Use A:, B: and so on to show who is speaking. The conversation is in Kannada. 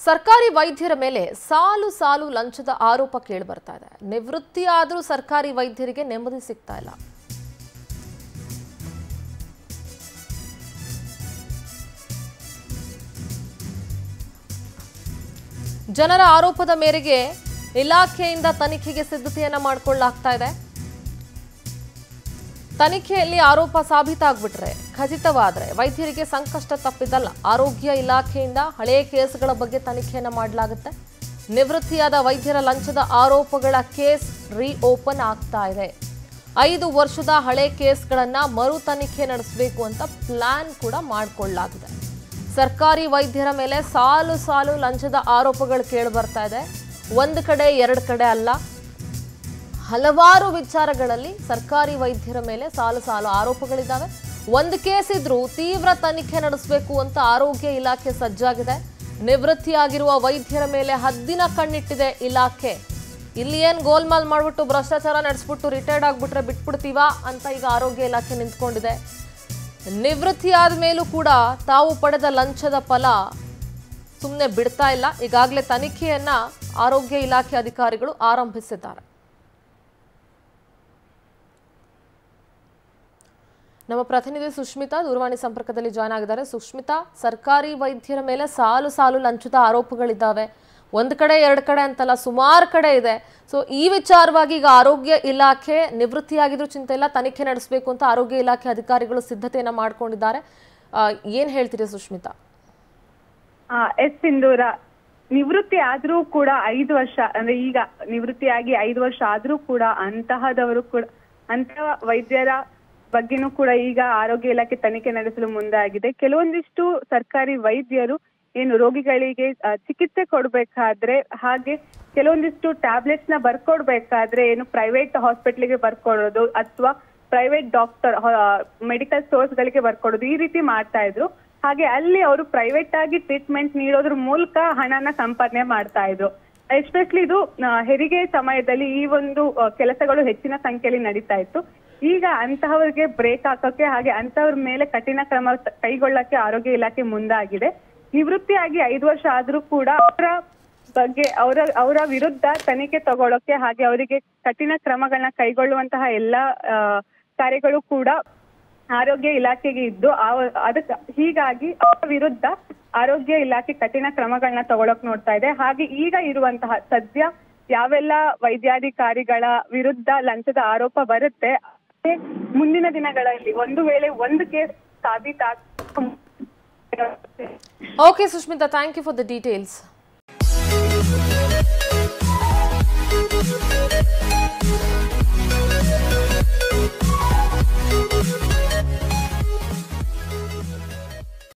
A: ಸರ್ಕಾರಿ ವೈದ್ಯರ ಮೇಲೆ ಸಾಲು ಸಾಲು ಲಂಚದ ಆರೋಪ ಕೇಳಿ ಬರ್ತಾ ಇದೆ ನಿವೃತ್ತಿ ಆದರೂ ಸರ್ಕಾರಿ ವೈದ್ಯರಿಗೆ ನೆಮ್ಮದಿ ಸಿಗ್ತಾ ಇಲ್ಲ ಜನರ ಆರೋಪದ ಮೇರೆಗೆ ಇಲಾಖೆಯಿಂದ ತನಿಖೆಗೆ ಸಿದ್ಧತೆಯನ್ನ ಮಾಡಿಕೊಳ್ಳಲಾಗ್ತಾ ಇದೆ ತನಿಖೆಯಲ್ಲಿ ಆರೋಪ ಸಾಬೀತಾಗ್ಬಿಟ್ರೆ ಖಚಿತವಾದರೆ ವೈದ್ಯರಿಗೆ ಸಂಕಷ್ಟ ತಪ್ಪಿದ್ದಲ್ಲ ಆರೋಗ್ಯ ಇಲಾಖೆಯಿಂದ ಹಳೆಯ ಕೇಸ್ಗಳ ಬಗ್ಗೆ ತನಿಖೆಯನ್ನ ಮಾಡಲಾಗುತ್ತೆ ನಿವೃತ್ತಿಯಾದ ವೈದ್ಯರ ಲಂಚದ ಆರೋಪಗಳ ಕೇಸ್ ರೀಓಪನ್ ಆಗ್ತಾ ಇದೆ ಐದು ವರ್ಷದ ಹಳೆ ಕೇಸ್ಗಳನ್ನ ಮರು ತನಿಖೆ ನಡೆಸಬೇಕು ಅಂತ ಪ್ಲಾನ್ ಕೂಡ ಮಾಡಿಕೊಳ್ಳಲಾಗಿದೆ ಸರ್ಕಾರಿ ವೈದ್ಯರ ಮೇಲೆ ಸಾಲು ಸಾಲು ಲಂಚದ ಆರೋಪಗಳು ಕೇಳಿ ಬರ್ತಾ ಇದೆ ಒಂದು ಕಡೆ ಎರಡು ಕಡೆ ಅಲ್ಲ ಹಲವಾರು ವಿಚಾರಗಳಲ್ಲಿ ಸರ್ಕಾರಿ ವೈದ್ಯರ ಮೇಲೆ ಸಾಲು ಸಾಲು ಆರೋಪಗಳಿದ್ದಾವೆ ಒಂದು ಕೇಸ್ ಇದ್ರೂ ತೀವ್ರ ತನಿಖೆ ನಡೆಸಬೇಕು ಅಂತ ಆರೋಗ್ಯ ಇಲಾಖೆ ಸಜ್ಜಾಗಿದೆ ನಿವೃತ್ತಿಯಾಗಿರುವ ವೈದ್ಯರ ಮೇಲೆ ಹದ್ದಿನ ಕಣ್ಣಿಟ್ಟಿದೆ ಇಲಾಖೆ ಇಲ್ಲಿ ಏನ್ ಗೋಲ್ಮಾಲ್ ಮಾಡ್ಬಿಟ್ಟು ಭ್ರಷ್ಟಾಚಾರ ನಡೆಸ್ಬಿಟ್ಟು ರಿಟೈರ್ಡ್ ಆಗ್ಬಿಟ್ರೆ ಬಿಟ್ಬಿಡ್ತೀವಾ ಅಂತ ಈಗ ಆರೋಗ್ಯ ಇಲಾಖೆ ನಿಂತ್ಕೊಂಡಿದೆ ನಿವೃತ್ತಿಯಾದ ಮೇಲೂ ಕೂಡ ತಾವು ಪಡೆದ ಲಂಚದ ಫಲ ಸುಮ್ಮನೆ ಬಿಡ್ತಾ ಇಲ್ಲ ಈಗಾಗಲೇ ತನಿಖೆಯನ್ನ ಆರೋಗ್ಯ ಇಲಾಖೆ ಅಧಿಕಾರಿಗಳು ಆರಂಭಿಸಿದ್ದಾರೆ ನಮ್ಮ ಪ್ರತಿನಿಧಿ ಸುಷ್ಮಿತಾ ದೂರವಾಣಿ ಸಂಪರ್ಕದಲ್ಲಿ ಜಾಯ್ನ್ ಆಗಿದ್ದಾರೆ ಸುಷ್ಮಿತಾ ಸರ್ಕಾರಿ ವೈದ್ಯರ ಮೇಲೆ ಸಾಲು ಸಾಲು ಲಂಚದ ಆರೋಪಗಳಿದ್ದಾವೆ ಒಂದು ಕಡೆ ಎರಡು ಕಡೆ ಅಂತಲ್ಲ ಸುಮಾರು ಕಡೆ ಇದೆ ಸೊ ಈ ವಿಚಾರವಾಗಿ ಈಗ ಆರೋಗ್ಯ ಇಲಾಖೆ ನಿವೃತ್ತಿಯಾಗಿದ್ರು ಚಿಂತೆ ಇಲ್ಲ ತನಿಖೆ ನಡೆಸಬೇಕು ಅಂತ ಆರೋಗ್ಯ ಇಲಾಖೆ ಅಧಿಕಾರಿಗಳು ಸಿದ್ಧತೆಯನ್ನ ಮಾಡ್ಕೊಂಡಿದ್ದಾರೆ ಆ, ಏನ್ ಹೇಳ್ತೀರಿ ಸುಷ್ಮಿತಾ
B: ಆ, ಎಸ್ ಸಿಂಧೂರ ನಿವೃತ್ತಿ ಆದ್ರೂ ಕೂಡ ಐದು ವರ್ಷ ಅಂದ್ರೆ ಈಗ ನಿವೃತ್ತಿಯಾಗಿ ಐದು ವರ್ಷ ಆದ್ರೂ ಕೂಡ ಅಂತಹದವರು ಕೂಡ ಅಂತಹ ವೈದ್ಯರ ಬಗ್ಗೆನೂ ಕೂಡ ಈಗ ಆರೋಗ್ಯ ಇಲಾಖೆ ತನಿಖೆ ನಡೆಸಲು ಮುಂದಾಗಿದೆ ಕೆಲವೊಂದಿಷ್ಟು ಸರ್ಕಾರಿ ವೈದ್ಯರು ಏನು ರೋಗಿಗಳಿಗೆ ಆ, ಚಿಕಿತ್ಸೆ ಕೊಡ್ಬೇಕಾದ್ರೆ ಹಾಗೆ ಕೆಲವೊಂದಿಷ್ಟು ಟ್ಯಾಬ್ಲೆಟ್ಸ್ ನ ಬರ್ಕೊಡ್ಬೇಕಾದ್ರೆ ಏನು ಪ್ರೈವೇಟ್ ಹಾಸ್ಪಿಟ್ಲಿಗೆ ಬರ್ಕೊಡೋದು ಅಥವಾ ಪ್ರೈವೇಟ್ ಡಾಕ್ಟರ್ ಮೆಡಿಕಲ್ ಸ್ಟೋರ್ಸ್ ಗಳಿಗೆ ಬರ್ಕೊಡೋದು ಈ ರೀತಿ ಮಾಡ್ತಾ ಇದ್ರು ಹಾಗೆ ಅಲ್ಲಿ ಅವರು ಪ್ರೈವೇಟ್ ಆಗಿ ಟ್ರೀಟ್ಮೆಂಟ್ ನೀಡೋದ್ರ ಮೂಲಕ ಹಣನ ಸಂಪಾದನೆ ಮಾಡ್ತಾ ಇದ್ರು ಎಸ್ಪೆಷಲಿ ಇದು ಆ, ಹೆರಿಗೆ ಸಮಯದಲ್ಲಿ ಈ ಒಂದು ಆ, ಕೆಲಸಗಳು ಹೆಚ್ಚಿನ ಸಂಖ್ಯೆಯಲ್ಲಿ ನಡೀತಾ ಇತ್ತು ಈಗ ಅಂತಹವರಿಗೆ ಬ್ರೇಕ್ ಹಾಕೋಕೆ ಹಾಗೆ ಅಂತವ್ರ ಮೇಲೆ ಕಠಿಣ ಕ್ರಮ ತ- ಕೈಗೊಳ್ಳಕ್ಕೆ ಆರೋಗ್ಯ ಇಲಾಖೆ ಮುಂದಾಗಿದೆ ನಿವೃತ್ತಿಯಾಗಿ ಐದು ವರ್ಷ ಆದ್ರೂ ಕೂಡ ಅವರ ಬಗ್ಗೆ ಅವರ ಅವರ ವಿರುದ್ಧ ತನಿಖೆ ತಗೊಳ್ಳೋಕೆ ಹಾಗೆ ಅವರಿಗೆ ಕಠಿಣ ಕ್ರಮಗಳನ್ನ ಕೈಗೊಳ್ಳುವಂತಹ ಎಲ್ಲಾ ಆ, ಕಾರ್ಯಗಳು ಕೂಡ ಆರೋಗ್ಯ ಇಲಾಖೆಗೆ ಇದ್ದು ಆ- ಅದಕ್ಕೆ ಹೀಗಾಗಿ ಅವರ ವಿರುದ್ಧ ಆರೋಗ್ಯ ಇಲಾಖೆ ಕಠಿಣ ಕ್ರಮಗಳನ್ನ ತಗೊಳಕ್ ನೋಡ್ತಾ ಇದೆ ಹಾಗೆ ಈಗ ಇರುವಂತಹ ಸದ್ಯ ಯಾವೆಲ್ಲ ವೈದ್ಯಾಧಿಕಾರಿಗಳ ವಿರುದ್ಧ ಲಂಚದ ಆರೋಪ ಬರುತ್ತೆ ಅದೇ ಮುಂದಿನ ದಿನಗಳಲ್ಲಿ ಒಂದು ವೇಳೆ ಒಂದು ಕೇಸ್ ಸಾಬೀತಾಗ
A: okay Sushmita thank you for the details